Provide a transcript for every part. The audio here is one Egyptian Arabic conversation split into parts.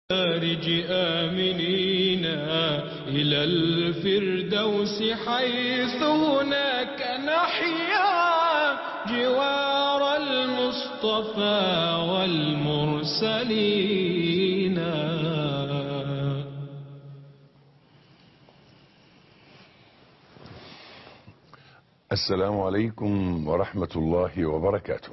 الخارج آمنين إلى الفردوس حيث هناك نحيا جوار المصطفى والمرسلين السلام عليكم ورحمة الله وبركاته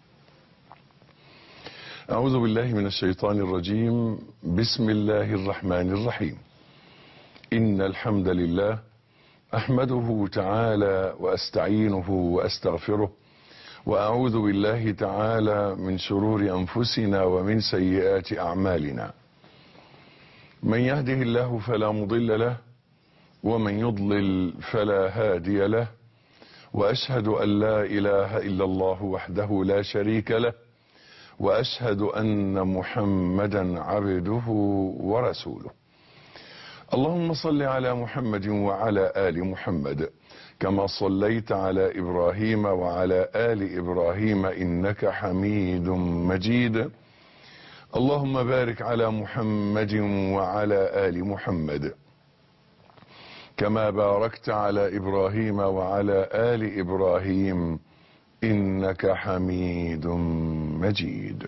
أعوذ بالله من الشيطان الرجيم بسم الله الرحمن الرحيم إن الحمد لله أحمده تعالى وأستعينه وأستغفره وأعوذ بالله تعالى من شرور أنفسنا ومن سيئات أعمالنا من يهده الله فلا مضل له ومن يضلل فلا هادي له واشهد ان لا اله الا الله وحده لا شريك له واشهد ان محمدا عبده ورسوله اللهم صل على محمد وعلى ال محمد كما صليت على ابراهيم وعلى ال ابراهيم انك حميد مجيد اللهم بارك على محمد وعلى ال محمد كما باركت على ابراهيم وعلى ال ابراهيم انك حميد مجيد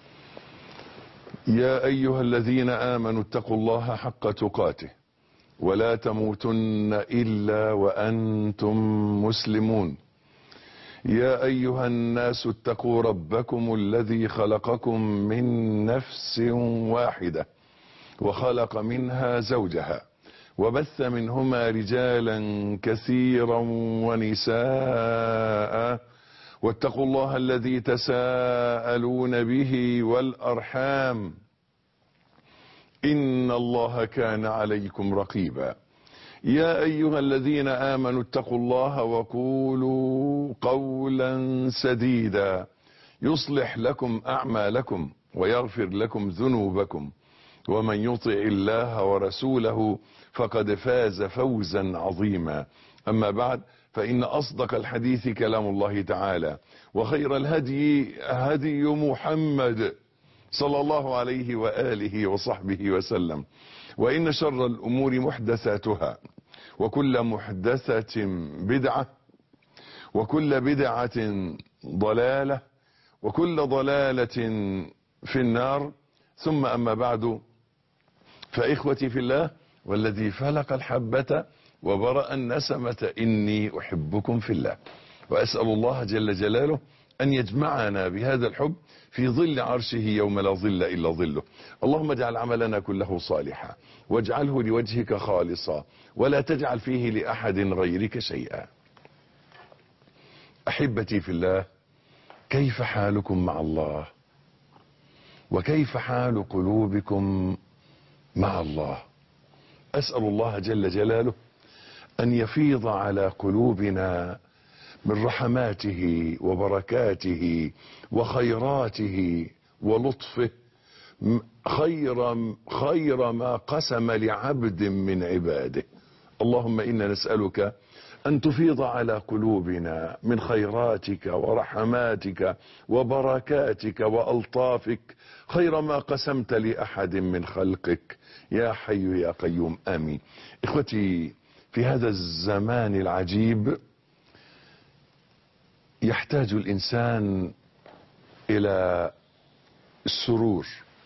يا ايها الذين امنوا اتقوا الله حق تقاته ولا تموتن الا وانتم مسلمون يا ايها الناس اتقوا ربكم الذي خلقكم من نفس واحده وخلق منها زوجها وبث منهما رجالا كثيرا ونساء واتقوا الله الذي تساءلون به والارحام ان الله كان عليكم رقيبا يا ايها الذين امنوا اتقوا الله وقولوا قولا سديدا يصلح لكم اعمالكم ويغفر لكم ذنوبكم ومن يطع الله ورسوله فقد فاز فوزا عظيما اما بعد فان اصدق الحديث كلام الله تعالى وخير الهدي هدي محمد صلى الله عليه واله وصحبه وسلم وان شر الامور محدثاتها وكل محدثه بدعه وكل بدعه ضلاله وكل ضلاله في النار ثم اما بعد فإخوتي في الله والذي فلق الحبة وبرأ النسمة إني أحبكم في الله وأسأل الله جل جلاله أن يجمعنا بهذا الحب في ظل عرشه يوم لا ظل إلا ظله اللهم اجعل عملنا كله صالحا واجعله لوجهك خالصا ولا تجعل فيه لأحد غيرك شيئا أحبتي في الله كيف حالكم مع الله وكيف حال قلوبكم مع الله اسال الله جل جلاله ان يفيض على قلوبنا من رحماته وبركاته وخيراته ولطفه خير خير ما قسم لعبد من عباده اللهم انا نسالك ان تفيض على قلوبنا من خيراتك ورحماتك وبركاتك والطافك خير ما قسمت لاحد من خلقك يا حي يا قيوم امين اخوتي في هذا الزمان العجيب يحتاج الانسان الى السرور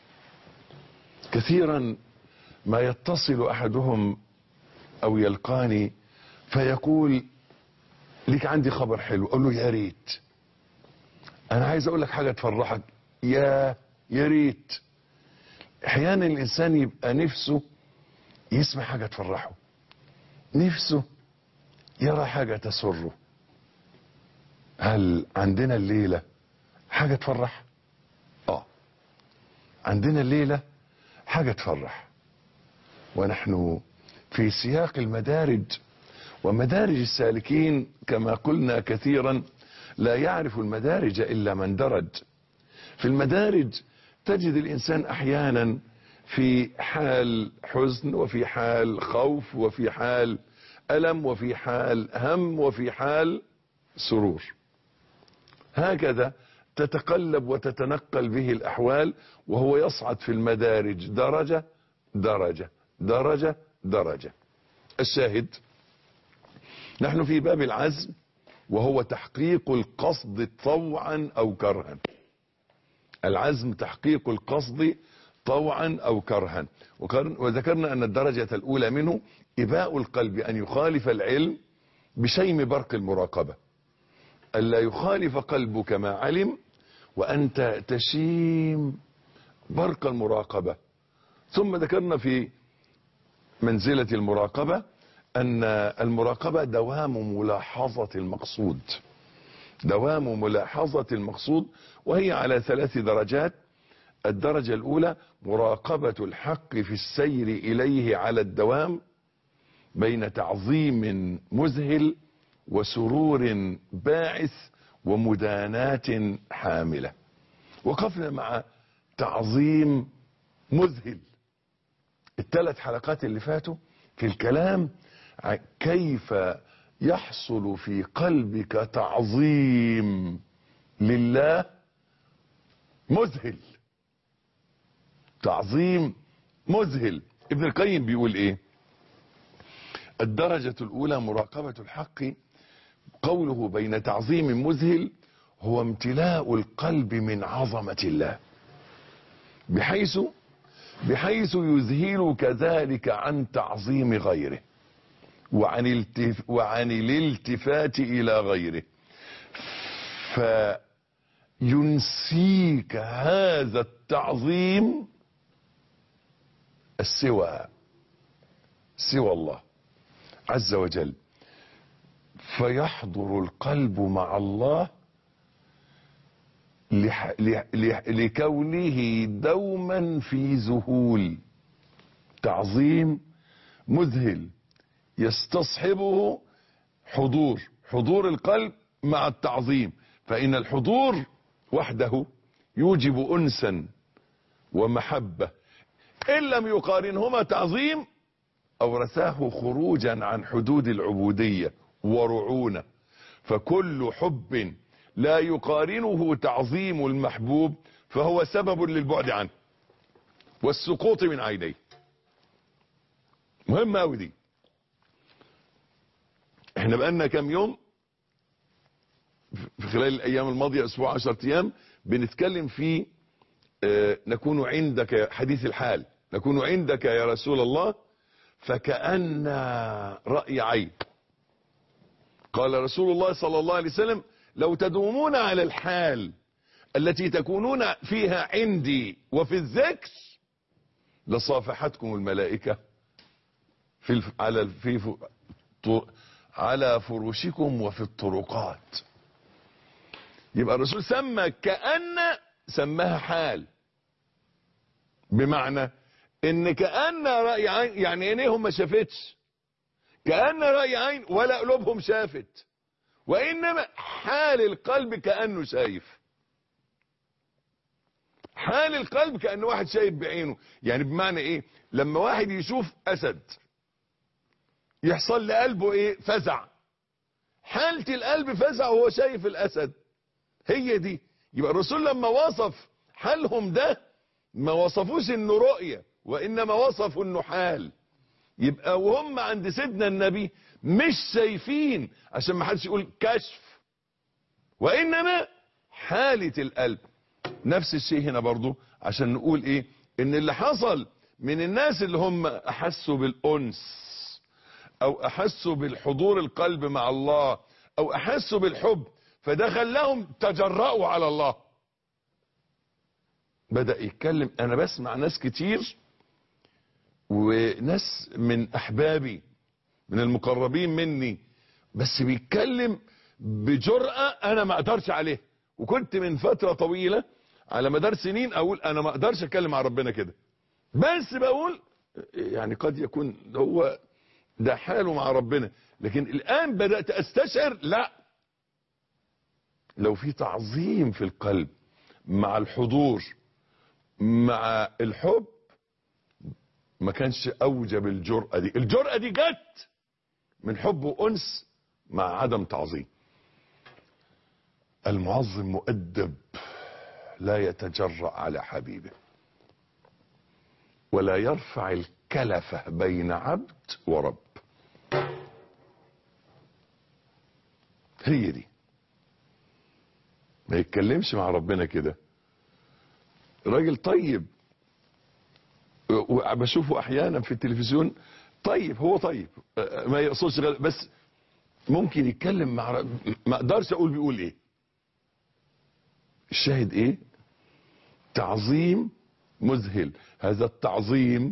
كثيرا ما يتصل احدهم او يلقاني فيقول لك عندي خبر حلو اقول له يا ريت انا عايز اقول لك حاجه تفرحك يا يا ريت احيانا الانسان يبقى نفسه يسمع حاجه تفرحه نفسه يرى حاجه تسره هل عندنا الليله حاجه تفرح اه عندنا الليله حاجه تفرح ونحن في سياق المدارج ومدارج السالكين كما قلنا كثيرا لا يعرف المدارج الا من درج في المدارج تجد الانسان احيانا في حال حزن وفي حال خوف وفي حال الم وفي حال هم وفي حال سرور هكذا تتقلب وتتنقل به الأحوال وهو يصعد في المدارج درجة درجة درجة درجة الشاهد نحن في باب العزم وهو تحقيق القصد طوعا أو كرها العزم تحقيق القصد طوعا أو كرها وذكرنا أن الدرجة الأولى منه إباء القلب أن يخالف العلم بشيم برق المراقبة ألا يخالف قلبك ما علم وأنت تشيم برق المراقبة ثم ذكرنا في منزلة المراقبة أن المراقبة دوام ملاحظة المقصود دوام ملاحظة المقصود وهي على ثلاث درجات الدرجة الأولى مراقبة الحق في السير إليه على الدوام بين تعظيم مذهل وسرور باعث ومدانات حاملة وقفنا مع تعظيم مذهل الثلاث حلقات اللي فاتوا في الكلام كيف يحصل في قلبك تعظيم لله مذهل تعظيم مذهل ابن القيم بيقول ايه الدرجة الاولى مراقبة الحق قوله بين تعظيم مذهل هو امتلاء القلب من عظمة الله بحيث بحيث يذهلك ذلك عن تعظيم غيره وعن, التف وعن الالتفات إلى غيره فينسيك هذا التعظيم السوى سوى الله عز وجل فيحضر القلب مع الله لح لح لكونه دوما في ذهول تعظيم مذهل يستصحبه حضور حضور القلب مع التعظيم فإن الحضور وحده يوجب أنسا ومحبة إن لم يقارنهما تعظيم أورثاه خروجا عن حدود العبودية ورعونة فكل حب لا يقارنه تعظيم المحبوب فهو سبب للبعد عنه والسقوط من عينيه مهمة أوي دي احنا بقالنا كام يوم في خلال الايام الماضية اسبوع عشرة ايام بنتكلم في اه نكون عندك حديث الحال نكون عندك يا رسول الله فكأن رأي عين قال رسول الله صلى الله عليه وسلم لو تدومون على الحال التي تكونون فيها عندي وفي الذكر لصافحتكم الملائكة في الف... على في ف... على فرشكم وفي الطرقات يبقى الرسول سمى كأن سماها حال بمعنى ان كأن رأي عين يعني عينيهم ما شافتش كأن رأي عين ولا قلوبهم شافت وإنما حال القلب كأنه شايف حال القلب كأنه واحد شايف بعينه يعني بمعنى ايه لما واحد يشوف أسد يحصل لقلبه ايه فزع حالة القلب فزع وهو شايف الأسد هي دي يبقى الرسول لما وصف حالهم ده ما وصفوش انه رؤية وانما وصفوا انه حال يبقى وهم عند سيدنا النبي مش شايفين عشان ما حدش يقول كشف وانما حالة القلب نفس الشيء هنا برضو عشان نقول ايه ان اللي حصل من الناس اللي هم احسوا بالانس او احسوا بالحضور القلب مع الله او احسوا بالحب فده خلاهم تجرأوا على الله بدأ يتكلم انا بسمع ناس كتير وناس من احبابي من المقربين مني بس بيتكلم بجرأة انا ما اقدرش عليه وكنت من فترة طويلة على مدار سنين اقول انا ما اقدرش اتكلم مع ربنا كده بس بقول يعني قد يكون هو ده حاله مع ربنا لكن الان بدأت استشعر لا لو في تعظيم في القلب مع الحضور مع الحب ما كانش اوجب الجرأة دي الجرأة دي جت من حب وانس مع عدم تعظيم المعظم مؤدب لا يتجرأ على حبيبه ولا يرفع الكلفة بين عبد ورب هي دي ما يتكلمش مع ربنا كده راجل طيب وبشوفه احيانا في التلفزيون طيب هو طيب ما يقصدش غير بس ممكن يتكلم مع رب ما اقدرش اقول بيقول ايه الشاهد ايه تعظيم مذهل هذا التعظيم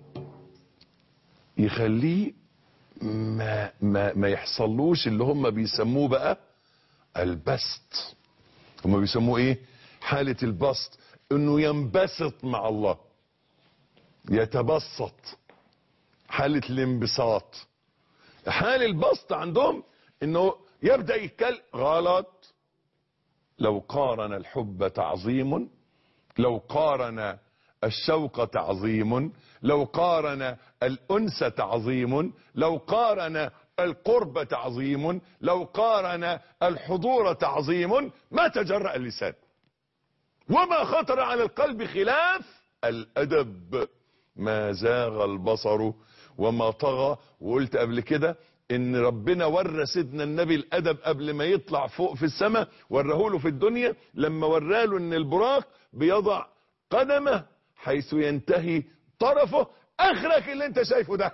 يخليه ما ما ما يحصلوش اللي هم بيسموه بقى البسط هم بيسموه ايه حالة البسط انه ينبسط مع الله يتبسط حالة الانبساط حال البسط عندهم انه يبدأ يتكلم غلط لو قارن الحب تعظيم لو قارن الشوق تعظيم لو قارن الأنس تعظيم لو قارن القرب تعظيم لو قارن الحضور تعظيم ما تجرأ اللسان وما خطر على القلب خلاف الأدب ما زاغ البصر وما طغى وقلت قبل كده ان ربنا ورى سيدنا النبي الادب قبل ما يطلع فوق في السماء وراه له في الدنيا لما وراله ان البراق بيضع قدمه حيث ينتهي طرفه اخرك اللي انت شايفه ده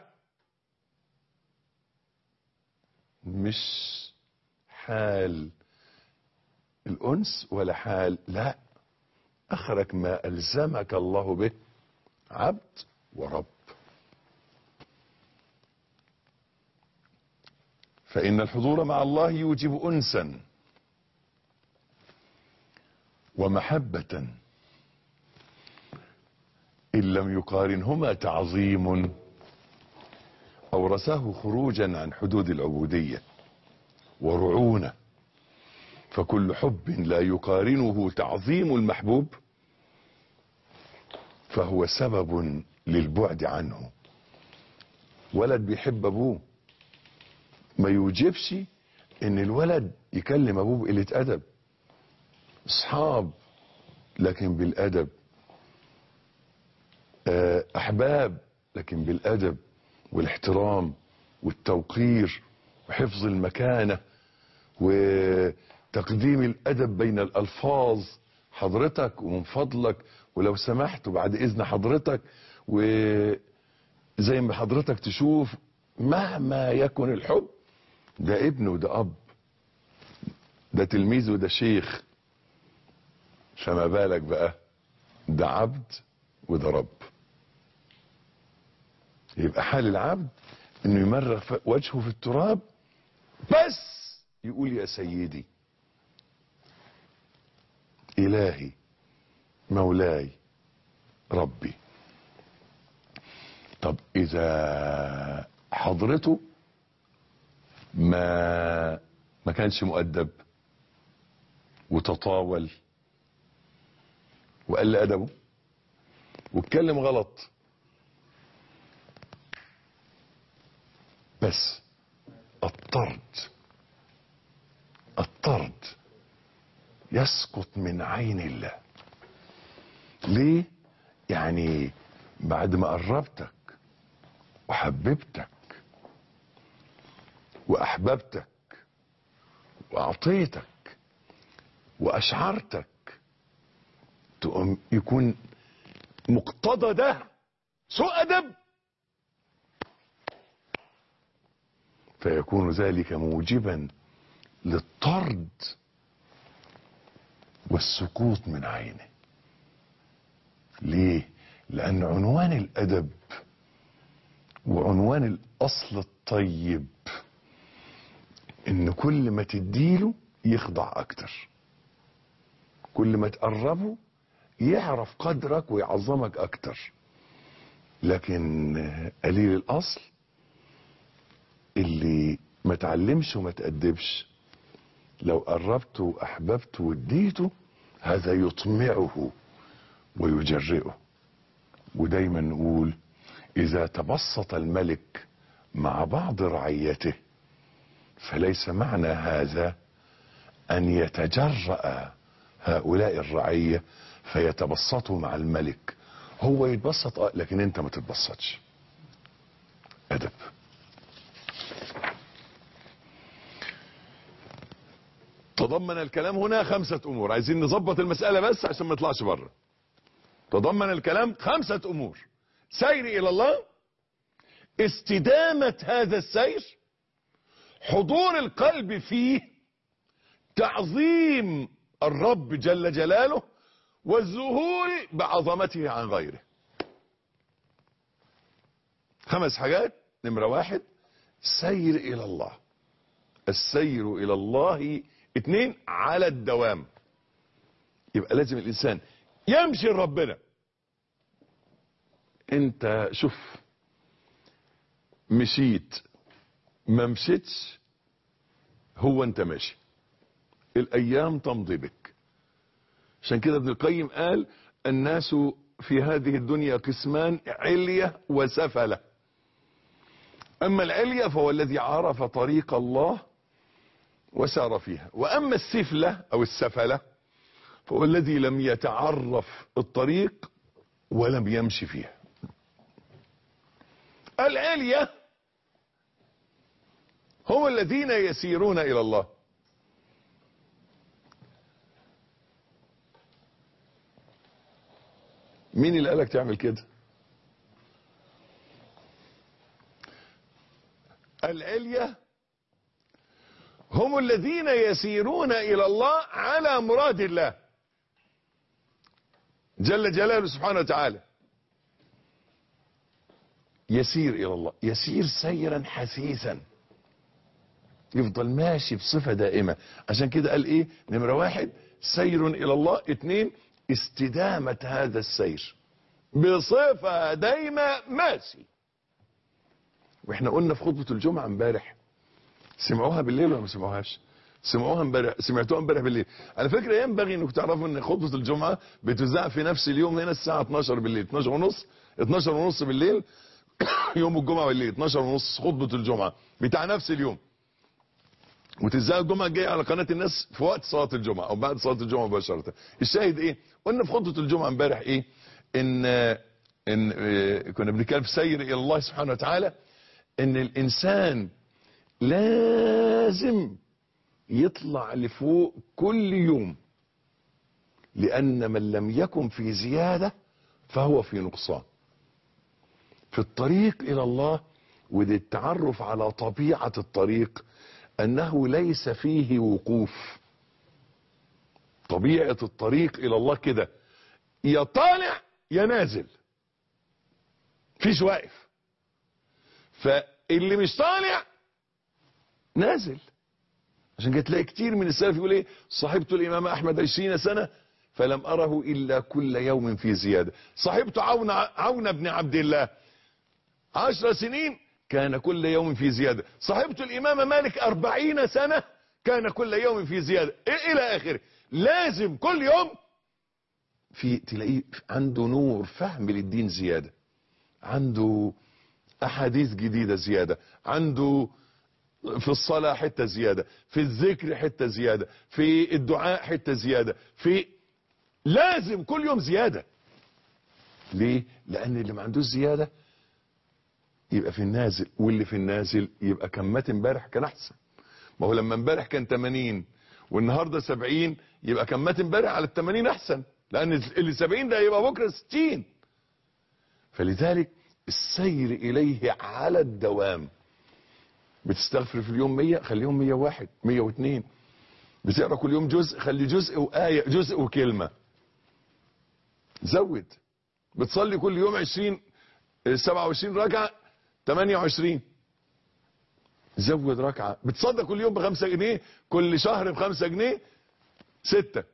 مش حال الانس ولا حال لا اخرك ما الزمك الله به عبد ورب فإن الحضور مع الله يوجب أنسا ومحبة إن لم يقارنهما تعظيم أورثاه خروجا عن حدود العبودية ورعونة فكل حب لا يقارنه تعظيم المحبوب فهو سبب للبعد عنه ولد بيحب ابوه ما يوجبش ان الولد يكلم ابوه بقلة ادب اصحاب لكن بالادب احباب لكن بالادب والاحترام والتوقير وحفظ المكانة وتقديم الادب بين الالفاظ حضرتك ومن فضلك ولو سمحت وبعد اذن حضرتك وزي ما حضرتك تشوف مهما يكن الحب ده ابن وده اب ده تلميذ وده شيخ فما بالك بقى ده عبد وده رب يبقى حال العبد انه يمرغ وجهه في التراب بس يقول يا سيدي الهي مولاي ربي طب اذا حضرته ما ما كانش مؤدب وتطاول وقل ادبه واتكلم غلط بس الطرد الطرد يسقط من عين الله ليه يعني بعد ما قربتك وحببتك واحببتك واعطيتك واشعرتك تقوم يكون مقتضى ده سوء ادب فيكون ذلك موجبا للطرد والسقوط من عينه ليه لان عنوان الادب وعنوان الاصل الطيب ان كل ما تديله يخضع اكتر كل ما تقربه يعرف قدرك ويعظمك اكتر لكن قليل الاصل اللي ما تعلمش وما تأدبش لو قربته واحببته واديته هذا يطمعه ويجرئه ودايما نقول اذا تبسط الملك مع بعض رعيته فليس معنى هذا ان يتجرأ هؤلاء الرعية فيتبسطوا مع الملك هو يتبسط اه لكن انت ما تتبسطش ادب تضمن الكلام هنا خمسة امور عايزين نظبط المسألة بس عشان ما نطلعش بره تضمن الكلام خمسة امور سير الى الله استدامة هذا السير حضور القلب فيه تعظيم الرب جل جلاله والذهول بعظمته عن غيره خمس حاجات نمرة واحد سير الى الله السير الى الله اتنين على الدوام يبقى لازم الانسان يمشي لربنا انت شوف مشيت ما مشيتش هو انت ماشي الايام تمضي بك عشان كده ابن القيم قال الناس في هذه الدنيا قسمان علية وسفلة اما العلية فهو الذي عرف طريق الله وسار فيها واما السفلة او السفلة فهو الذي لم يتعرف الطريق ولم يمشي فيها العلية هم الذين يسيرون الى الله مين اللي قالك تعمل كده العلية هم الذين يسيرون الى الله على مراد الله جل جلاله سبحانه وتعالى يسير الى الله يسير سيرا حثيثا يفضل ماشي بصفة دائمة عشان كده قال ايه نمرة واحد سير الى الله اتنين استدامة هذا السير بصفة دايمة ماشي واحنا قلنا في خطبة الجمعة امبارح سمعوها بالليل ولا ما سمعوهاش سمعوها امبارح سمعتوها امبارح بالليل على فكرة ينبغي انكم تعرفوا ان خطبة الجمعة بتذاع في نفس اليوم هنا الساعة 12 بالليل 12 ونص 12 ونص بالليل يوم الجمعة بالليل 12 ونص خطبة الجمعة بتاع نفس اليوم وتذاع الجمعة الجاية على قناة الناس في وقت صلاة الجمعة او بعد صلاة الجمعة مباشرة الشاهد ايه قلنا في خطبة الجمعة امبارح ايه ان ان اه كنا بنتكلم في سير الى الله سبحانه وتعالى ان الانسان لازم يطلع لفوق كل يوم لان من لم يكن في زيادة فهو في نقصان في الطريق الى الله وده التعرف على طبيعة الطريق انه ليس فيه وقوف طبيعة الطريق الى الله كده يا طالع يا نازل فيش واقف فاللي مش طالع نازل عشان كده تلاقي كتير من السلف يقول ايه صاحبت الامام احمد 20 سنة فلم اره الا كل يوم في زيادة صاحبت عون عون بن عبد الله عشر سنين كان كل يوم في زيادة صاحبت الامام مالك اربعين سنة كان كل يوم في زيادة إيه الى اخره لازم كل يوم في تلاقيه عنده نور فهم للدين زيادة عنده احاديث جديدة زيادة عنده في الصلاة حتة زيادة في الذكر حتة زيادة في الدعاء حتة زيادة في لازم كل يوم زيادة ليه لان اللي ما عندوش زيادة يبقى في النازل واللي في النازل يبقى كان مات امبارح كان احسن ما هو لما امبارح كان 80 والنهارده 70 يبقى كان مات امبارح على ال 80 احسن لان اللي 70 ده يبقى بكره 60 فلذلك السير اليه على الدوام بتستغفر في اليوم 100 خليهم 101 102 بتقرا كل يوم جزء خلي جزء وآية جزء وكلمة زود بتصلي كل يوم 20 27 ركعة 28 زود ركعة بتصدق كل يوم بخمسة جنيه كل شهر بخمسة جنيه ستة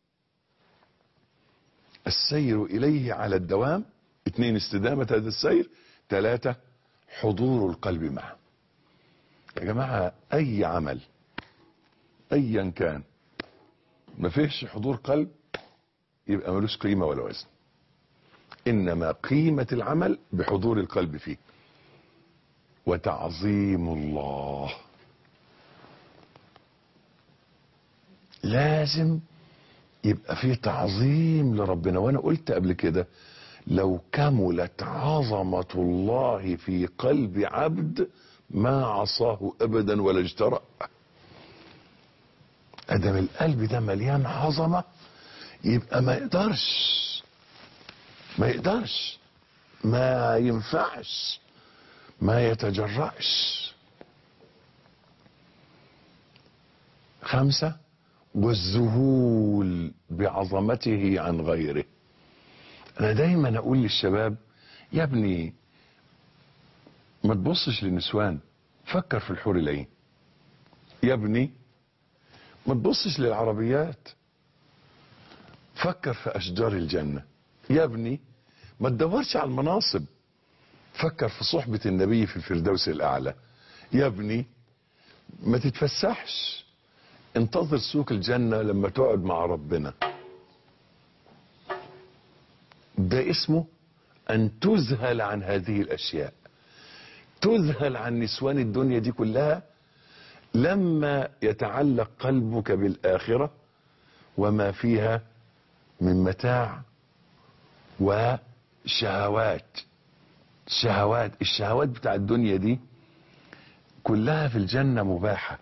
السير إليه على الدوام اثنين استدامة هذا السير ثلاثة حضور القلب معه يا جماعة أي عمل أيا كان ما فيهش حضور قلب يبقى ملوش قيمة ولا وزن إنما قيمة العمل بحضور القلب فيه وتعظيم الله لازم يبقى في تعظيم لربنا وانا قلت قبل كده لو كملت عظمة الله في قلب عبد ما عصاه ابدا ولا اجترأ ادم القلب ده مليان عظمة يبقى ما يقدرش ما يقدرش ما ينفعش ما يتجرأش خمسة والذهول بعظمته عن غيره انا دايما اقول للشباب يا ابني ما تبصش للنسوان فكر في الحور العين يا ابني ما تبصش للعربيات فكر في اشجار الجنه يا ابني ما تدورش على المناصب فكر في صحبه النبي في الفردوس الاعلى يا ابني ما تتفسحش انتظر سوق الجنه لما تقعد مع ربنا ده اسمه ان تذهل عن هذه الاشياء تذهل عن نسوان الدنيا دي كلها لما يتعلق قلبك بالاخره وما فيها من متاع وشهوات شهوات الشهوات بتاع الدنيا دي كلها في الجنه مباحه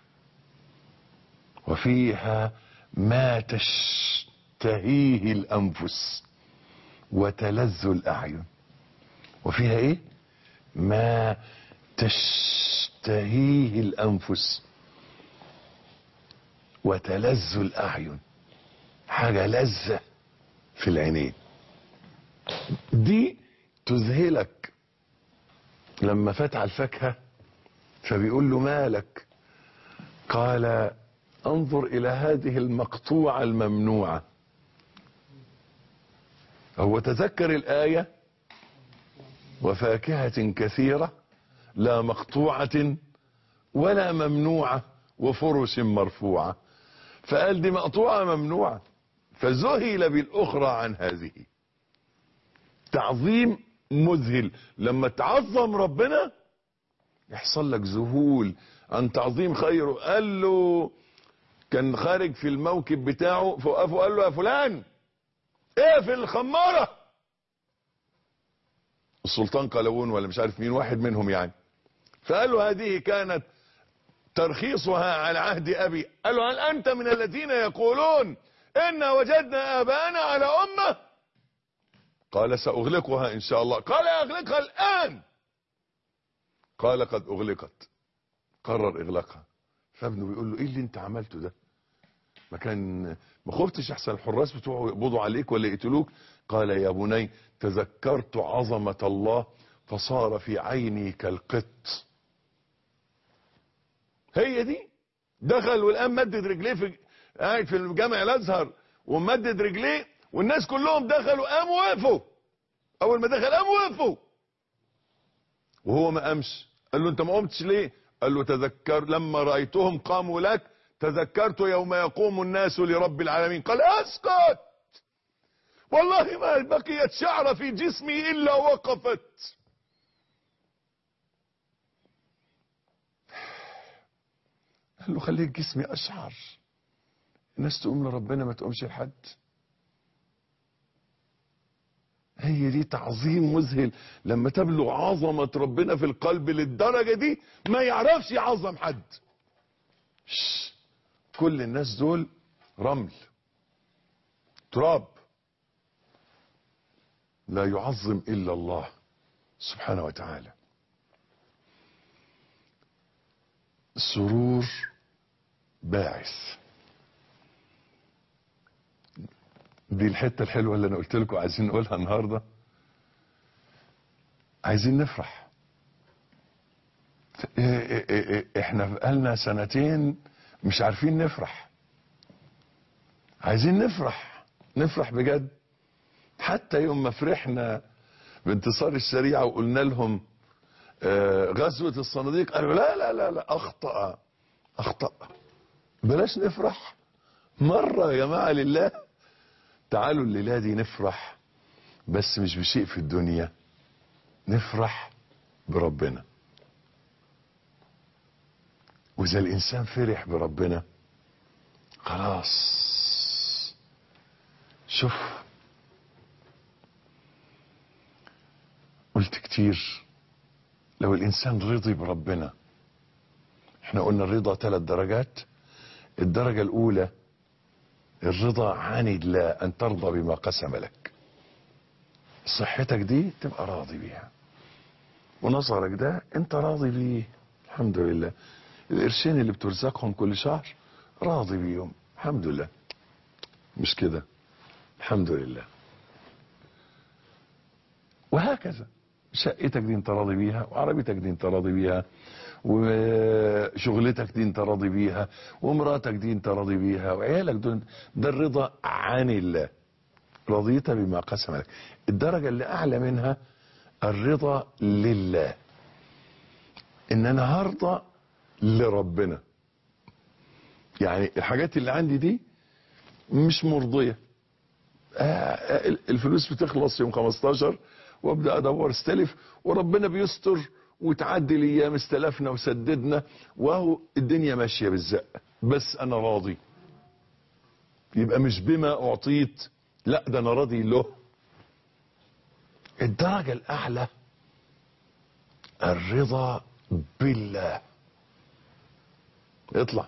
وفيها ما تشتهيه الانفس وتلذ الاعين وفيها ايه ما تشتهيه الانفس وتلذ الاعين حاجه لذه في العينين دي تذهلك لما فتح الفاكهه فبيقول له مالك قال انظر الى هذه المقطوعه الممنوعه هو تذكر الايه وفاكهه كثيره لا مقطوعه ولا ممنوعه وفرش مرفوعه فقال دي مقطوعه ممنوعه فذهل بالاخرى عن هذه تعظيم مذهل لما تعظم ربنا يحصل لك ذهول عن تعظيم خيره قال له كان خارج في الموكب بتاعه فوقفه قال له يا فلان اقفل الخمارة السلطان قلاوون ولا مش عارف مين واحد منهم يعني فقال له هذه كانت ترخيصها على عهد ابي قال له هل انت من الذين يقولون انا وجدنا اباءنا على امه قال ساغلقها ان شاء الله قال اغلقها الان قال قد اغلقت قرر اغلاقها فابنه بيقول له ايه اللي انت عملته ده ما كان ما خفتش احسن الحراس بتوعه يقبضوا عليك ولا يقتلوك قال يا بني تذكرت عظمة الله فصار في عيني كالقط هي دي دخل والان مدد رجليه في قاعد في الجامع الازهر ومدد رجليه والناس كلهم دخلوا قاموا وقفوا اول ما دخل قاموا وقفوا وهو ما قامش قال له انت ما قمتش ليه قال له تذكر لما رايتهم قاموا لك تذكرت يوم يقوم الناس لرب العالمين قال اسكت والله ما بقيت شعره في جسمي الا وقفت قال له خليك جسمي اشعر الناس تقوم لربنا ما تقومش لحد هي دي تعظيم مذهل لما تبلغ عظمة ربنا في القلب للدرجة دي ما يعرفش يعظم حد شش. كل الناس دول رمل تراب لا يعظم إلا الله سبحانه وتعالى السرور باعث دي الحتة الحلوة اللي أنا قلت لكم عايزين نقولها النهاردة عايزين نفرح احنا بقالنا سنتين مش عارفين نفرح عايزين نفرح نفرح بجد حتى يوم ما فرحنا بانتصار الشريعة وقلنا لهم غزوة الصناديق قالوا لا لا لا لا أخطأ أخطأ بلاش نفرح مرة يا جماعة لله تعالوا الليلة دي نفرح بس مش بشيء في الدنيا نفرح بربنا وإذا الإنسان فرح بربنا خلاص شوف قلت كتير لو الانسان رضي بربنا احنا قلنا الرضا ثلاث درجات الدرجة الاولى الرضا عن الله ان ترضى بما قسم لك صحتك دي تبقى راضي بيها ونظرك ده انت راضي بيه الحمد لله القرشين اللي بترزقهم كل شهر راضي بيهم الحمد لله مش كده الحمد لله وهكذا شقتك دي انت راضي بيها وعربيتك دي انت راضي بيها وشغلتك دي انت راضي بيها ومراتك دي انت راضي بيها وعيالك دول ده الرضا عن الله رضيت بما قسم لك الدرجة اللي اعلى منها الرضا لله ان انا هرضى لربنا يعني الحاجات اللي عندي دي مش مرضية آه، الفلوس بتخلص يوم 15 وابدا ادور استلف وربنا بيستر وتعدي الايام استلفنا وسددنا وهو الدنيا ماشيه بالزق بس انا راضي يبقى مش بما اعطيت لا ده انا راضي له الدرجه الاعلى الرضا بالله اطلع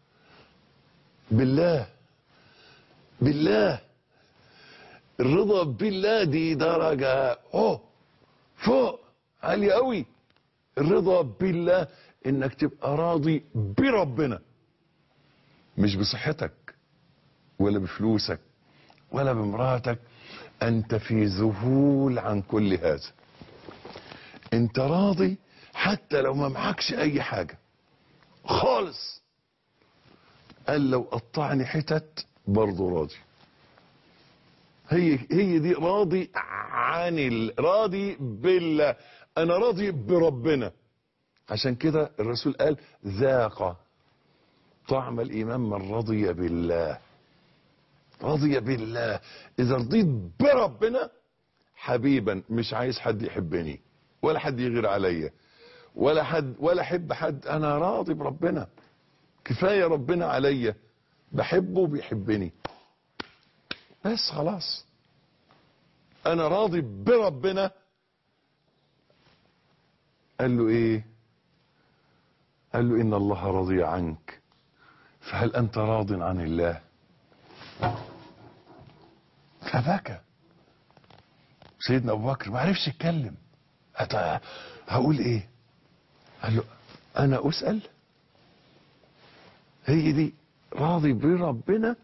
بالله بالله الرضا بالله دي درجة اوه فوق عالية قوي الرضا بالله انك تبقى راضي بربنا مش بصحتك ولا بفلوسك ولا بمراتك انت في ذهول عن كل هذا انت راضي حتى لو ما معكش اي حاجة خالص قال لو قطعني حتت برضه راضي هي هي دي راضي عن ال... راضي بالله انا راضي بربنا عشان كده الرسول قال ذاق طعم الايمان من رضي بالله رضي بالله اذا رضيت بربنا حبيبا مش عايز حد يحبني ولا حد يغير عليا ولا حد ولا احب حد انا راضي بربنا كفايه ربنا عليا بحبه وبيحبني بس خلاص انا راضي بربنا قال له ايه قال له ان الله رضي عنك فهل انت راض عن الله فبكى سيدنا ابو بكر ما عرفش يتكلم هت- هقول ايه قال له انا اسال هي دي راضي بربنا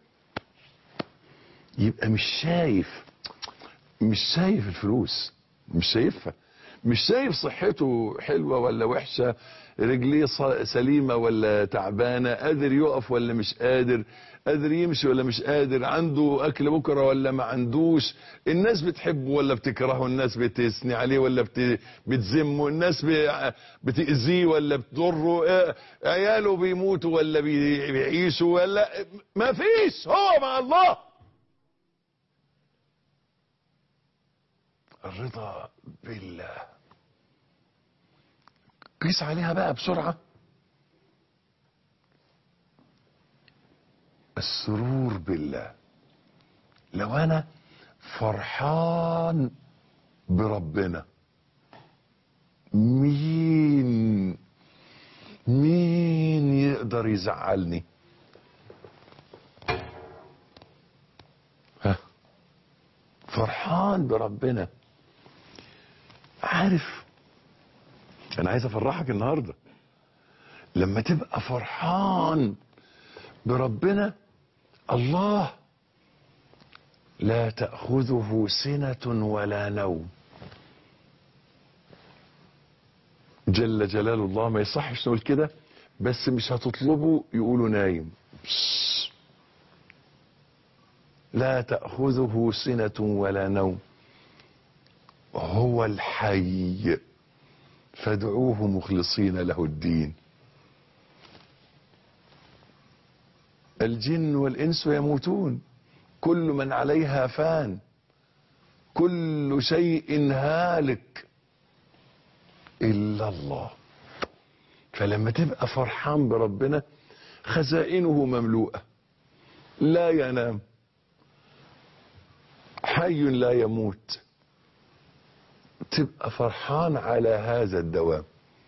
يبقى مش شايف مش شايف الفلوس مش شايفها مش شايف صحته حلوة ولا وحشة رجليه ص- سليمة ولا تعبانة قادر يقف ولا مش قادر قادر يمشي ولا مش قادر عنده أكل بكرة ولا ما عندوش الناس بتحبه ولا بتكرهه الناس بتثني عليه ولا بت... بتذمه الناس ب... بتأذيه ولا بتضره آه، عياله بيموتوا ولا بي... بيعيشوا ولا ما فيش هو مع الله الرضا بالله قيس عليها بقى بسرعة السرور بالله لو انا فرحان بربنا مين مين يقدر يزعلني ها فرحان بربنا عارف انا عايز افرحك النهارده لما تبقى فرحان بربنا الله لا تاخذه سنه ولا نوم جل جلال الله ما يصحش نقول كده بس مش هتطلبه يقولوا نايم بس. لا تاخذه سنه ولا نوم هو الحي فادعوه مخلصين له الدين الجن والانس يموتون كل من عليها فان كل شيء هالك الا الله فلما تبقى فرحان بربنا خزائنه مملوءه لا ينام حي لا يموت تبقى فرحان على هذا الدوام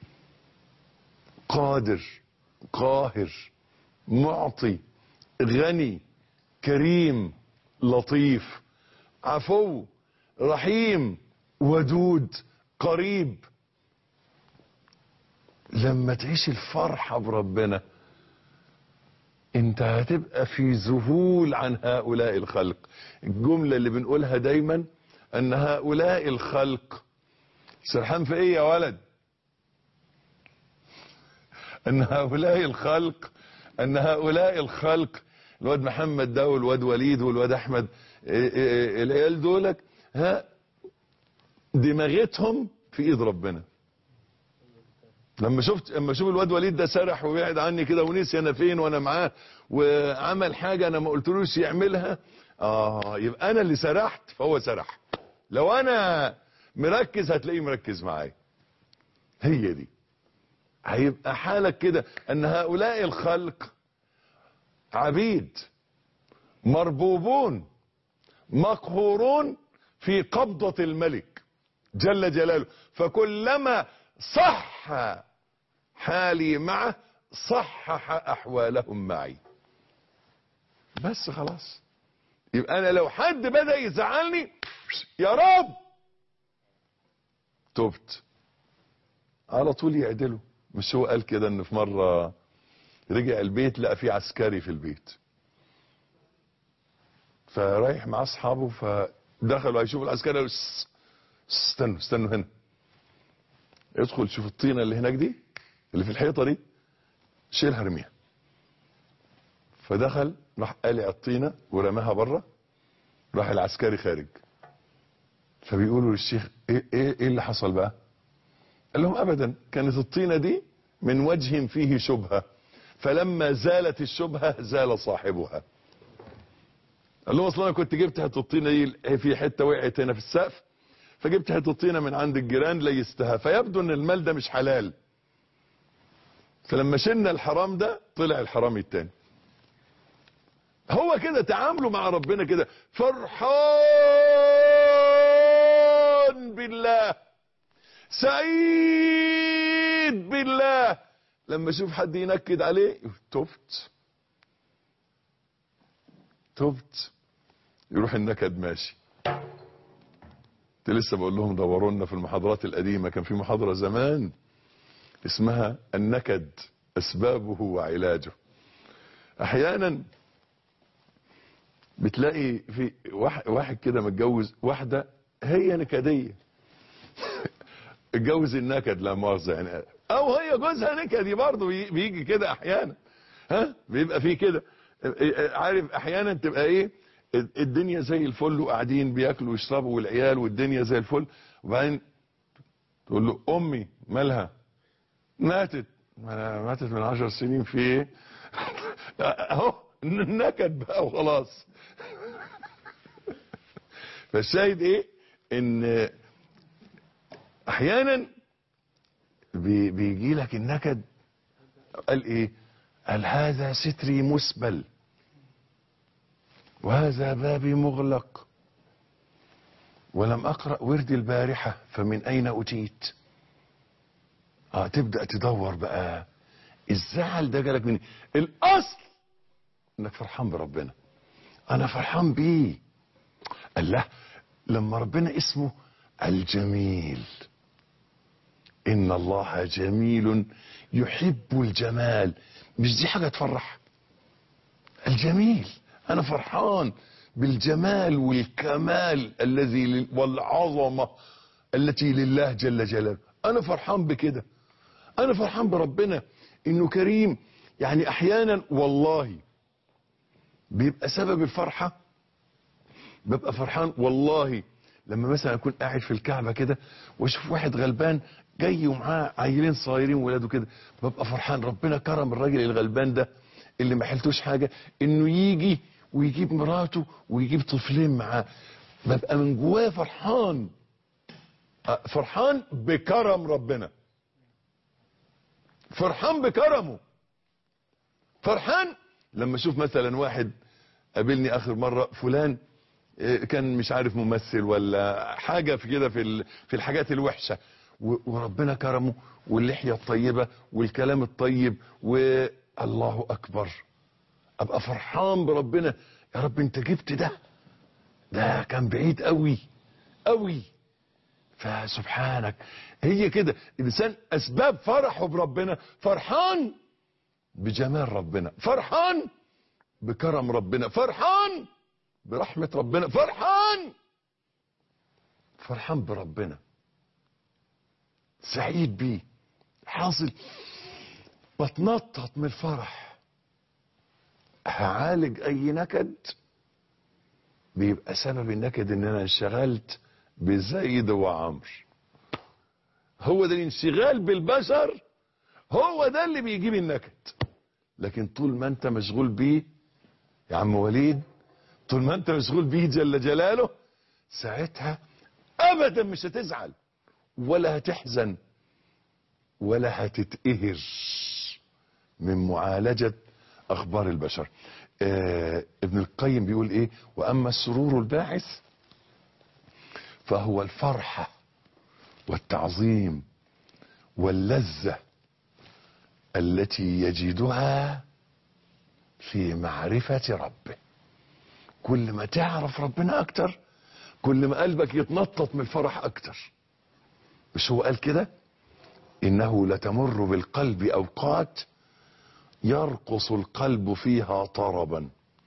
قادر قاهر معطي غني كريم لطيف عفو رحيم ودود قريب لما تعيش الفرحة بربنا انت هتبقى في ذهول عن هؤلاء الخلق الجملة اللي بنقولها دايما ان هؤلاء الخلق سرحان في ايه يا ولد ان هؤلاء الخلق ان هؤلاء الخلق الواد محمد ده والواد وليد والواد احمد إيه إيه العيال دولك ها دماغتهم في ايد ربنا لما شفت لما اشوف الواد وليد ده سرح وبعد عني كده ونسي انا فين وانا معاه وعمل حاجه انا ما قلتلوش يعملها اه يبقى انا اللي سرحت فهو سرح لو انا مركز هتلاقيه مركز معايا هي دي هيبقى حالك كده ان هؤلاء الخلق عبيد مربوبون مقهورون في قبضة الملك جل جلاله فكلما صح حالي معه صحح احوالهم معي بس خلاص يبقى انا لو حد بدأ يزعلني يا رب تبت على طول يعدله مش هو قال كده ان في مرة رجع البيت لقى فيه عسكري في البيت فرايح مع اصحابه فدخلوا هيشوفوا العسكري قالوا "سس، استنوا استنوا هنا ادخل شوف الطينة اللي هناك دي اللي في الحيطة دي شيلها ارميها فدخل راح قالع الطينة ورماها بره راح العسكري خارج فبيقولوا للشيخ ايه, ايه, ايه اللي حصل بقى قال لهم ابدا كانت الطينة دي من وجه فيه شبهة فلما زالت الشبهة زال صاحبها قال لهم اصلا انا كنت جبت حته الطينه دي في حته وقعت هنا في السقف فجبت حته الطينه من عند الجيران ليستها فيبدو ان المال ده مش حلال فلما شلنا الحرام ده طلع الحرامي التاني هو كده تعامله مع ربنا كده فرحان بالله سعيد بالله لما اشوف حد ينكد عليه تبت تبت يروح النكد ماشي كنت لسه بقول لهم دوروا لنا في المحاضرات القديمه كان في محاضره زمان اسمها النكد اسبابه وعلاجه احيانا بتلاقي في واحد, واحد كده متجوز واحده هي نكديه اتجوز النكد لا مؤاخذه يعني او هي جوزها نكدي برضه بيجي كده احيانا ها بيبقى فيه كده عارف احيانا تبقى ايه الدنيا زي الفل وقاعدين بياكلوا ويشربوا والعيال والدنيا زي الفل وبعدين تقول له امي مالها ماتت ما ماتت من عشر سنين في ايه اهو نكد بقى وخلاص فالشاهد ايه ان احيانا بي بيجي لك النكد قال ايه قال هذا ستري مسبل وهذا بابي مغلق ولم اقرأ وردي البارحة فمن اين اتيت اه تبدأ تدور بقى الزعل ده جالك مني الاصل انك فرحان بربنا انا فرحان بيه الله لما ربنا اسمه الجميل ان الله جميل يحب الجمال مش دي حاجة تفرح الجميل انا فرحان بالجمال والكمال الذي والعظمة التي لله جل جلاله انا فرحان بكده انا فرحان بربنا انه كريم يعني احيانا والله بيبقى سبب الفرحة ببقى فرحان والله لما مثلا اكون قاعد في الكعبة كده واشوف واحد غلبان جاي ومعاه عيلين صغيرين ولاده كده ببقى فرحان ربنا كرم الراجل الغلبان ده اللي ما حلتوش حاجة انه يجي ويجيب مراته ويجيب طفلين معاه ببقى من جواه فرحان فرحان بكرم ربنا فرحان بكرمه فرحان لما اشوف مثلا واحد قابلني اخر مرة فلان إيه، كان مش عارف ممثل ولا حاجة في كده في ال- في الحاجات الوحشة و- وربنا كرمه واللحية الطيبة والكلام الطيب والله أكبر أبقى فرحان بربنا يا رب أنت جبت ده ده كان بعيد قوي قوي فسبحانك هي كده الإنسان أسباب فرحه بربنا فرحان بجمال ربنا فرحان بكرم ربنا فرحان برحمة ربنا فرحان فرحان بربنا سعيد بيه حاصل بتنطط من الفرح هعالج اي نكد بيبقى سبب النكد ان انا انشغلت بزيد وعمر هو ده الانشغال بالبشر هو ده اللي بيجيب النكد لكن طول ما انت مشغول بيه يا عم وليد طول ما انت مشغول بيه جل جلاله ساعتها ابدا مش هتزعل ولا هتحزن ولا هتتقهر من معالجة اخبار البشر آه ابن القيم بيقول ايه واما السرور الباعث فهو الفرحة والتعظيم واللذة التي يجدها في معرفة ربه كل ما تعرف ربنا اكتر كل ما قلبك يتنطط من الفرح اكتر مش هو قال كده انه لتمر بالقلب اوقات يرقص القلب فيها طربا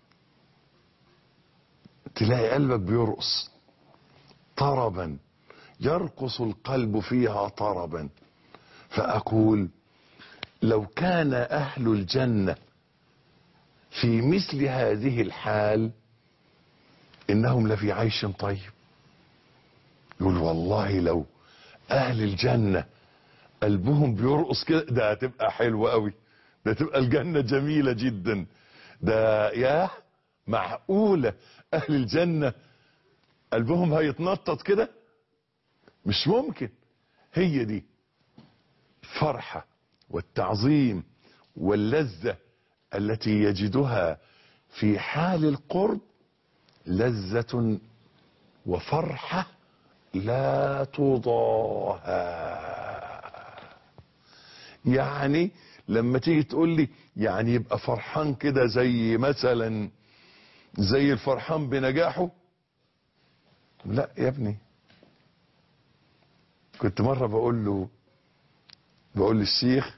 تلاقي قلبك بيرقص طربا يرقص القلب فيها طربا فاقول لو كان اهل الجنه في مثل هذه الحال انهم لفي عيش طيب يقول والله لو اهل الجنة قلبهم بيرقص كده ده هتبقى حلوة قوي ده تبقى الجنة جميلة جدا ده يا معقولة اهل الجنة قلبهم هيتنطط كده مش ممكن هي دي الفرحة والتعظيم واللذة التي يجدها في حال القرب لذة وفرحة لا تضاهى يعني لما تيجي تقول لي يعني يبقى فرحان كده زي مثلا زي الفرحان بنجاحه لا يا ابني كنت مرة بقول له بقول للشيخ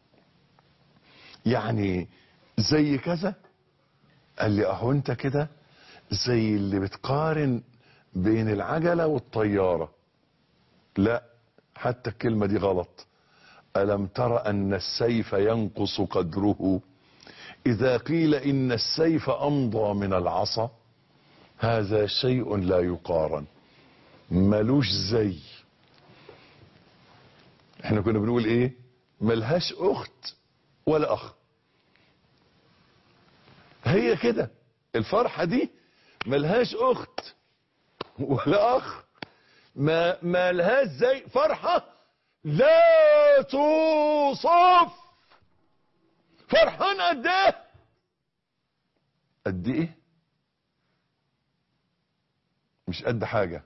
يعني زي كذا قال لي اهو انت كده زي اللي بتقارن بين العجلة والطيارة لا حتى الكلمة دي غلط ألم تر أن السيف ينقص قدره إذا قيل إن السيف أمضى من العصا هذا شيء لا يقارن ملوش زي احنا كنا بنقول ايه ملهاش اخت ولا اخ هي كده الفرحة دي ملهاش اخت ولا اخ ما ملهاش زي فرحة لا توصف فرحان قد ايه قد ايه مش قد حاجة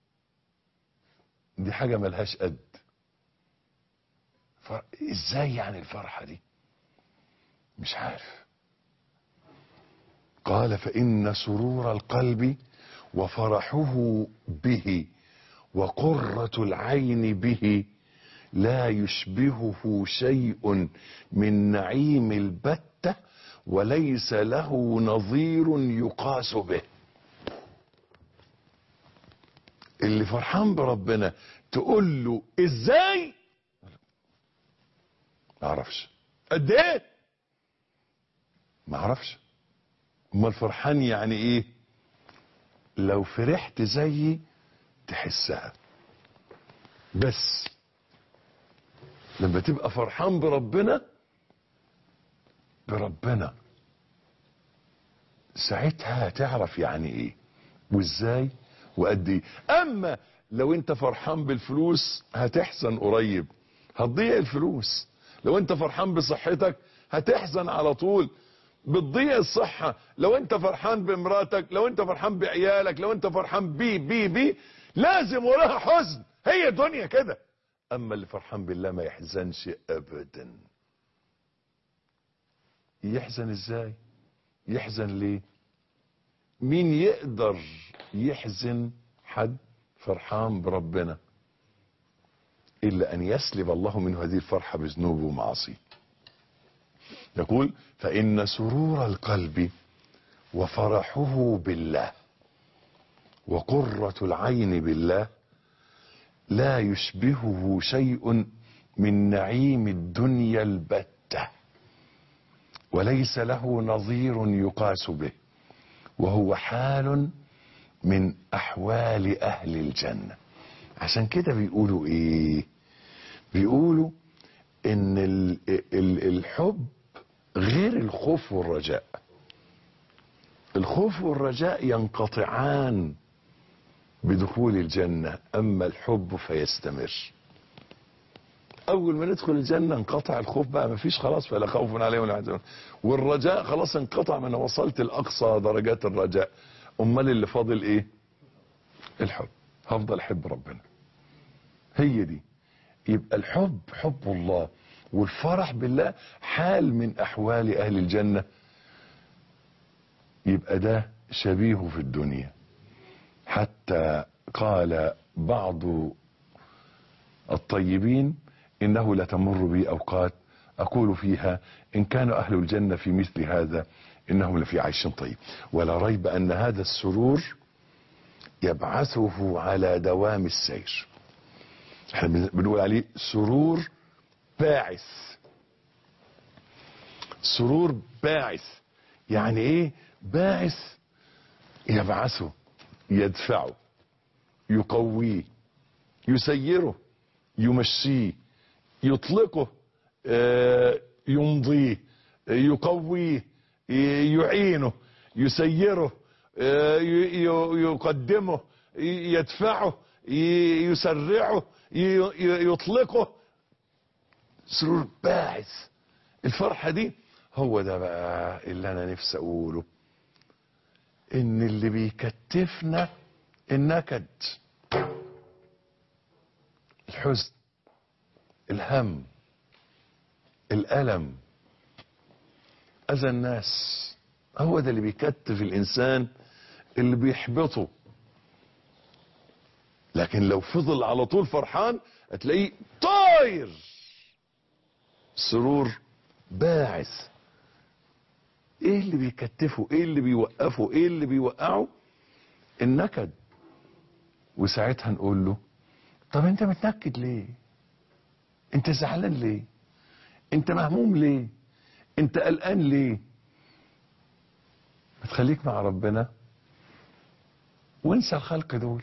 دي حاجة ملهاش قد فر... ازاي يعني الفرحة دي مش عارف قال فإن سرور القلب وفرحه به وقرة العين به لا يشبهه شيء من نعيم البتة وليس له نظير يقاس به اللي فرحان بربنا تقول له ازاي ما اعرفش قد ايه ما اعرفش امال فرحان يعني ايه لو فرحت زيي تحسها بس لما تبقى فرحان بربنا بربنا ساعتها هتعرف يعني ايه وازاي وقد ايه اما لو انت فرحان بالفلوس هتحزن قريب هتضيع الفلوس لو انت فرحان بصحتك هتحزن على طول بتضيع الصحة لو انت فرحان بمراتك لو انت فرحان بعيالك لو انت فرحان بي بي بي لازم وراها حزن هي دنيا كده اما اللي فرحان بالله ما يحزنش ابدا يحزن ازاي يحزن ليه مين يقدر يحزن حد فرحان بربنا الا ان يسلب الله منه هذه الفرحة بذنوبه ومعاصيه يقول فإن سرور القلب وفرحه بالله وقرة العين بالله لا يشبهه شيء من نعيم الدنيا البتة وليس له نظير يقاس به وهو حال من أحوال أهل الجنة عشان كده بيقولوا إيه بيقولوا إن ال- ال- الحب غير الخوف والرجاء الخوف والرجاء ينقطعان بدخول الجنة أما الحب فيستمر أول ما ندخل الجنة انقطع الخوف بقى مفيش خلاص فلا خوف عليهم ولا يحزنون والرجاء خلاص انقطع من وصلت لأقصى درجات الرجاء أمال اللي فاضل إيه الحب هفضل أحب ربنا هي دي يبقى الحب حب الله والفرح بالله حال من احوال اهل الجنه يبقى ده شبيه في الدنيا حتى قال بعض الطيبين انه لتمر بي اوقات اقول فيها ان كان اهل الجنه في مثل هذا انهم لفي عيش طيب ولا ريب ان هذا السرور يبعثه على دوام السير احنا بنقول عليه سرور باعث سرور باعث يعني ايه باعث يبعثه يدفعه يقويه يسيره يمشيه يطلقه آه، يمضيه آه، يقويه ي- يعينه يسيره آه، ي- ي- يقدمه ي- يدفعه ي- يسرعه ي- ي- يطلقه سرور باعث الفرحة دي هو ده بقى اللي انا نفسي اقوله ان اللي بيكتفنا النكد الحزن الهم الألم أذى الناس هو ده اللي بيكتف الإنسان اللي بيحبطه لكن لو فضل على طول فرحان هتلاقيه طاير سرور باعث ايه اللي بيكتفه ايه اللي بيوقفه ايه اللي بيوقعه النكد وساعتها نقول له طب انت متنكد ليه انت زعلان ليه انت مهموم ليه انت قلقان ليه بتخليك مع ربنا وانسى الخلق دول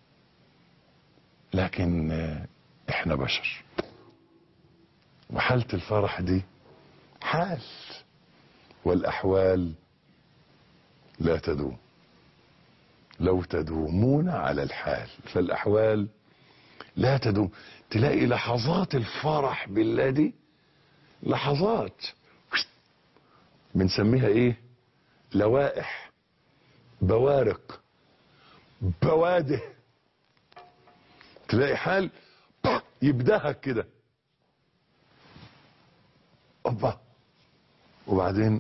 لكن آه، احنا بشر وحالة الفرح دي حال والأحوال لا تدوم لو تدومون على الحال فالأحوال لا تدوم تلاقي لحظات الفرح بالله دي لحظات بنسميها ايه لوائح بوارق بوادر تلاقي حال طق يبدهك كده اوبا وبعدين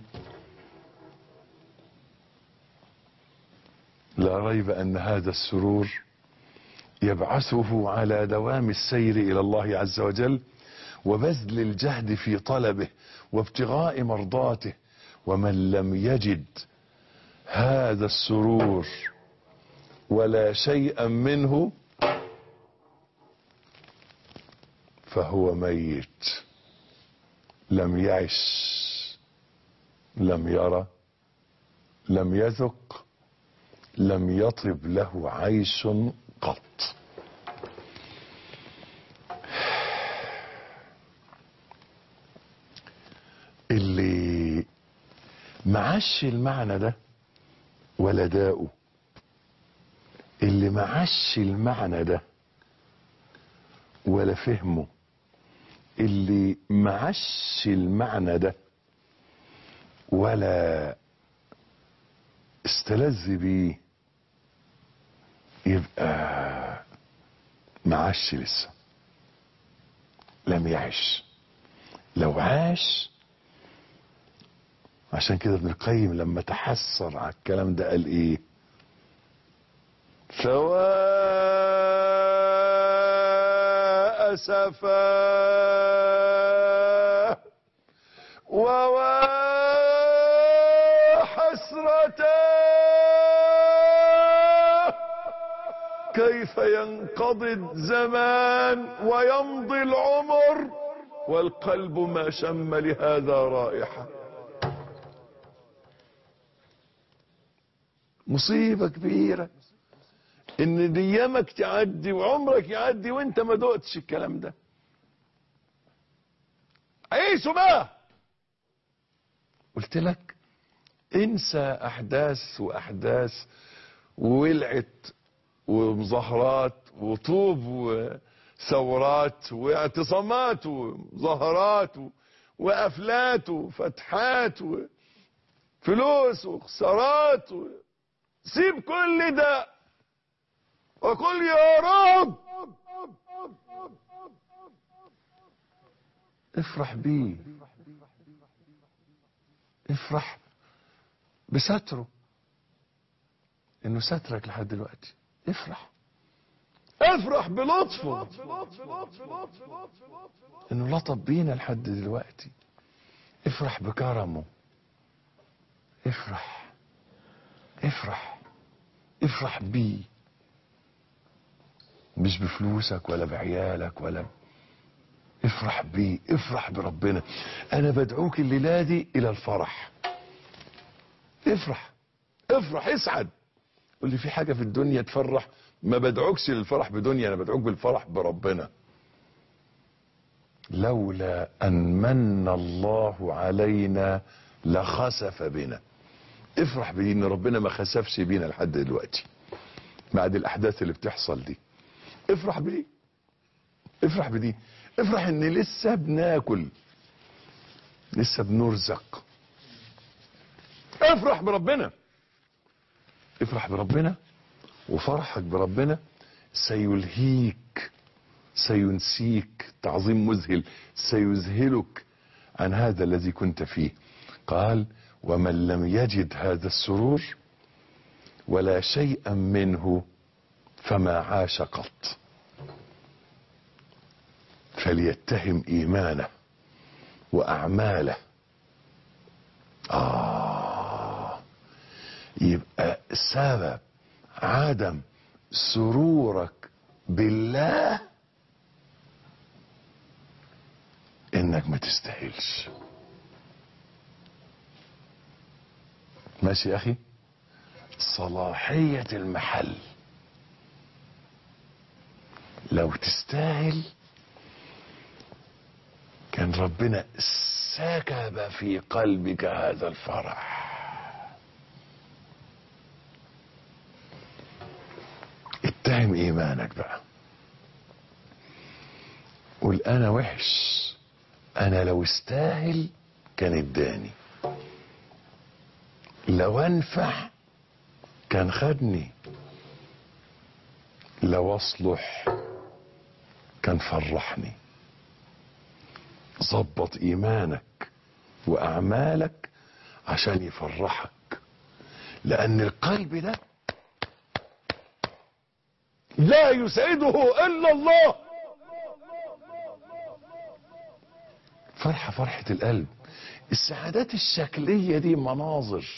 لا ريب ان هذا السرور يبعثه على دوام السير الى الله عز وجل وبذل الجهد في طلبه وابتغاء مرضاته ومن لم يجد هذا السرور ولا شيئا منه فهو ميت لم يعش لم يرى لم يذق لم يطب له عيش قط اللي معاش المعنى ده ولا داؤه اللي معاش المعنى ده ولا فهمه اللي معاش المعنى ده ولا استلذ بيه يبقى معاش لسه لم يعش لو عاش عشان كده ابن القيم لما تحسر على الكلام ده قال ايه فوا أسفا ووا حسرتا كيف ينقضي الزمان ويمضي العمر والقلب ما شم لهذا رائحة مصيبة كبيرة ان ايامك تعدي وعمرك يعدي وانت ما دقتش الكلام ده عيشوا بقى قلت لك انسى احداث واحداث وولعت ومظاهرات وطوب وثورات واعتصامات ومظاهرات وقفلات وفتحات وفلوس وخسارات و... سيب كل ده وقل يا رب افرح بيه افرح بستره انه سترك لحد دلوقتي افرح افرح بلطفه انه لطف بينا لحد دلوقتي افرح بكرمه افرح افرح افرح بيه مش بفلوسك ولا بعيالك ولا افرح بيه افرح بربنا انا بدعوك الليله دي الى الفرح افرح افرح اسعد قول لي في حاجه في الدنيا تفرح ما بدعوكش للفرح بدنيا انا بدعوك بالفرح بربنا لولا ان من الله علينا لخسف بنا افرح بيه ان ربنا ما خسفش بينا لحد دلوقتي بعد الاحداث اللي بتحصل دي افرح بدي افرح بدي افرح ان لسه بناكل لسه بنرزق افرح بربنا افرح بربنا وفرحك بربنا سيلهيك سينسيك تعظيم مذهل سيذهلك عن هذا الذي كنت فيه قال ومن لم يجد هذا السرور ولا شيئا منه فما عاش قط فليتهم ايمانه واعماله اه يبقى سبب عدم سرورك بالله انك ما تستاهلش ماشي يا اخي صلاحية المحل لو تستاهل كان ربنا سكب في قلبك هذا الفرح اتهم ايمانك بقى قول انا وحش انا لو استاهل كان اداني لو انفع كان خدني لو اصلح كان فرحني ظبط ايمانك واعمالك عشان يفرحك لان القلب ده لا يسعده الا الله فرحة فرحة القلب السعادات الشكلية دي مناظر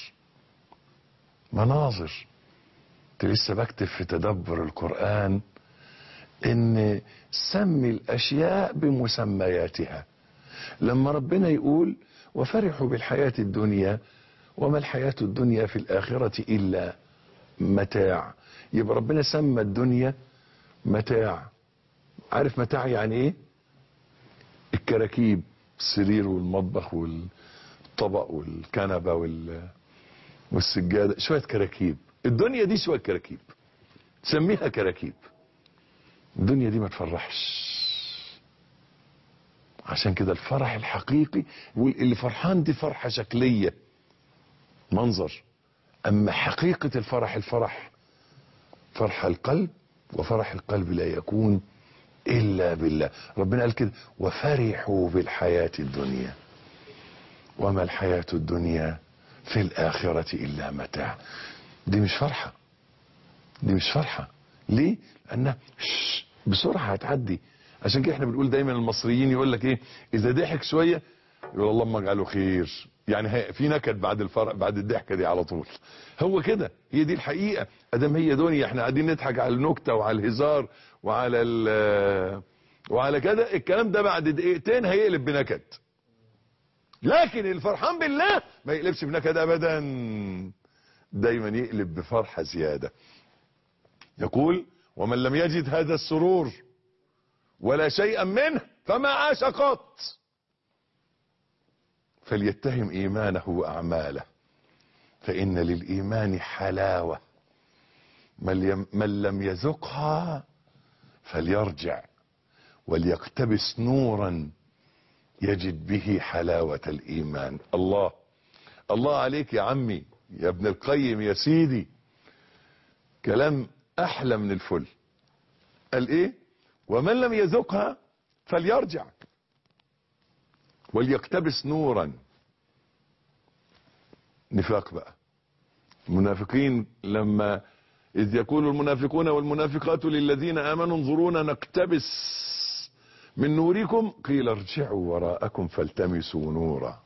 مناظر كنت لسه بكتب في تدبر القرآن ان سمي الاشياء بمسمياتها لما ربنا يقول وفرحوا بالحياة الدنيا وما الحياة الدنيا في الآخرة إلا متاع يبقى ربنا سمى الدنيا متاع عارف متاع يعني ايه الكراكيب السرير والمطبخ والطبق والكنبة وال والسجادة شوية كراكيب الدنيا دي شوية كراكيب سميها كراكيب الدنيا دي ما تفرحش عشان كده الفرح الحقيقي اللي فرحان دي فرحة شكلية منظر اما حقيقة الفرح الفرح فرح القلب وفرح القلب لا يكون الا بالله ربنا قال كده وفرحوا بالحياة الدنيا وما الحياة الدنيا في الاخرة الا متاع دي مش فرحة دي مش فرحة ليه لانها شش بسرعة هتعدي عشان كده احنا بنقول دايما المصريين يقول لك ايه اذا ضحك شوية يقول اللهم اجعله خير يعني هي- في نكد بعد الفرق بعد الضحكه دي على طول هو كده هي دي الحقيقه ادام هي دنيا احنا قاعدين نضحك على النكته وعلى الهزار وعلى ال وعلى كده الكلام ده بعد دقيقتين هيقلب بنكد لكن الفرحان بالله ما يقلبش بنكد ابدا دايما يقلب بفرحه زياده يقول ومن لم يجد هذا السرور ولا شيئا منه فما عاش قط فليتهم ايمانه واعماله فان للايمان حلاوه من يم- من لم يذقها فليرجع وليقتبس نورا يجد به حلاوه الايمان الله الله عليك يا عمي يا ابن القيم يا سيدي كلام احلى من الفل قال ايه ومن لم يذقها فليرجع وليقتبس نورا نفاق بقى المنافقين لما إذ يقول المنافقون والمنافقات للذين آمنوا انظرونا نقتبس من نوركم قيل ارجعوا وراءكم فالتمسوا نورا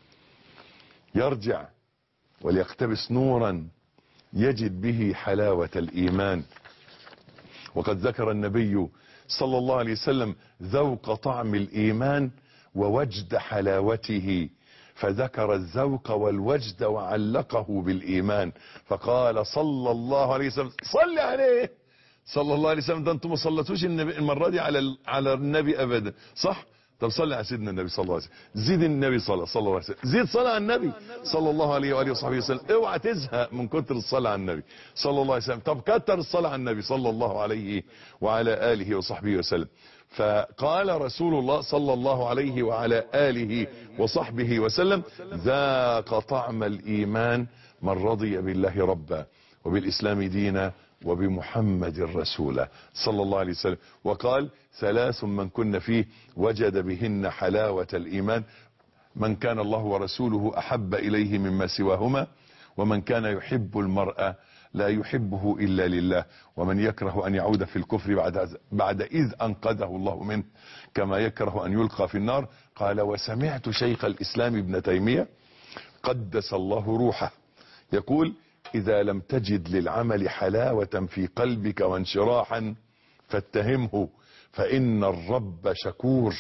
يرجع وليقتبس نورا يجد به حلاوة الإيمان وقد ذكر النبي صلى الله عليه وسلم ذوق طعم الإيمان ووجد حلاوته فذكر الذوق والوجد وعلقه بالإيمان فقال صلى الله عليه وسلم صل عليه صلى الله عليه وسلم ده انتم ما صلتوش النبي المرة دي على ال- على النبي أبدا صح طب صلي على سيدنا النبي صلى الله عليه وسلم زيد النبي صلى صلى الله عليه وسلم زيد صلاة على النبي صلى الله عليه وآله وصحبه وسلم اوعى تزهق من كتر الصلاة على النبي صلى الله عليه وسلم طب كتر الصلاة على النبي صلى الله عليه وعلى آله وصحبه وسلم فقال رسول الله صلى الله عليه وعلى آله وصحبه وسلم ذاق طعم الإيمان من رضي بالله ربا وبالإسلام دينا وبمحمد رسولا صلى الله عليه وسلم وقال ثلاث من كن فيه وجد بهن حلاوة الإيمان من كان الله ورسوله أحب إليه مما سواهما ومن كان يحب المرأة لا يحبه إلا لله ومن يكره أن يعود في الكفر بعد, بعد إذ أنقذه الله منه كما يكره أن يلقى في النار قال وسمعت شيخ الإسلام ابن تيمية قدس الله روحه يقول إذا لم تجد للعمل حلاوة في قلبك وانشراحا فاتهمه فإن الرب شكور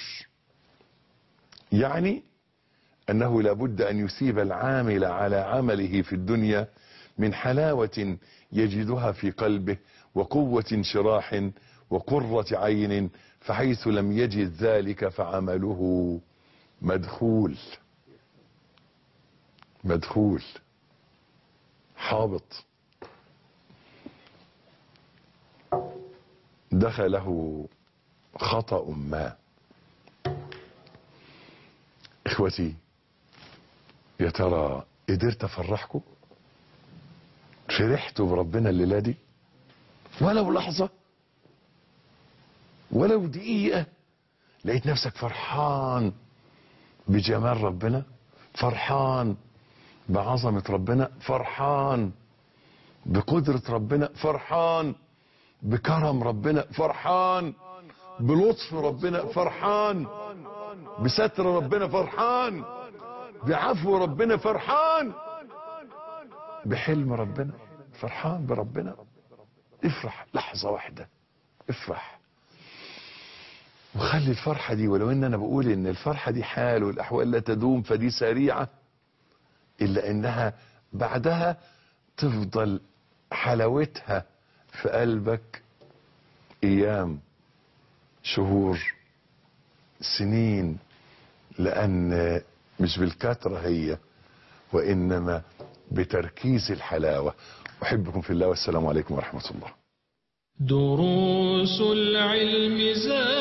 يعني أنه لابد أن يثيب العامل على عمله في الدنيا من حلاوة يجدها في قلبه وقوة انشراح وقرة عين فحيث لم يجد ذلك فعمله مدخول مدخول حابط دخله خطأ ما اخوتي يا ترى قدرت افرحكم فرحتوا بربنا الليله دي ولو لحظه ولو دقيقه لقيت نفسك فرحان بجمال ربنا فرحان بعظمه ربنا فرحان بقدره ربنا فرحان بكرم ربنا فرحان بلطف ربنا فرحان بستر ربنا فرحان بعفو ربنا فرحان بحلم ربنا فرحان بربنا افرح لحظة واحدة افرح وخلي الفرحة دي ولو ان انا بقول ان الفرحة دي حال والاحوال لا تدوم فدي سريعة الا انها بعدها تفضل حلاوتها في قلبك ايام شهور سنين لان مش بالكثرة هي وانما بتركيز الحلاوة احبكم في الله والسلام عليكم ورحمة الله دروس العلم زاد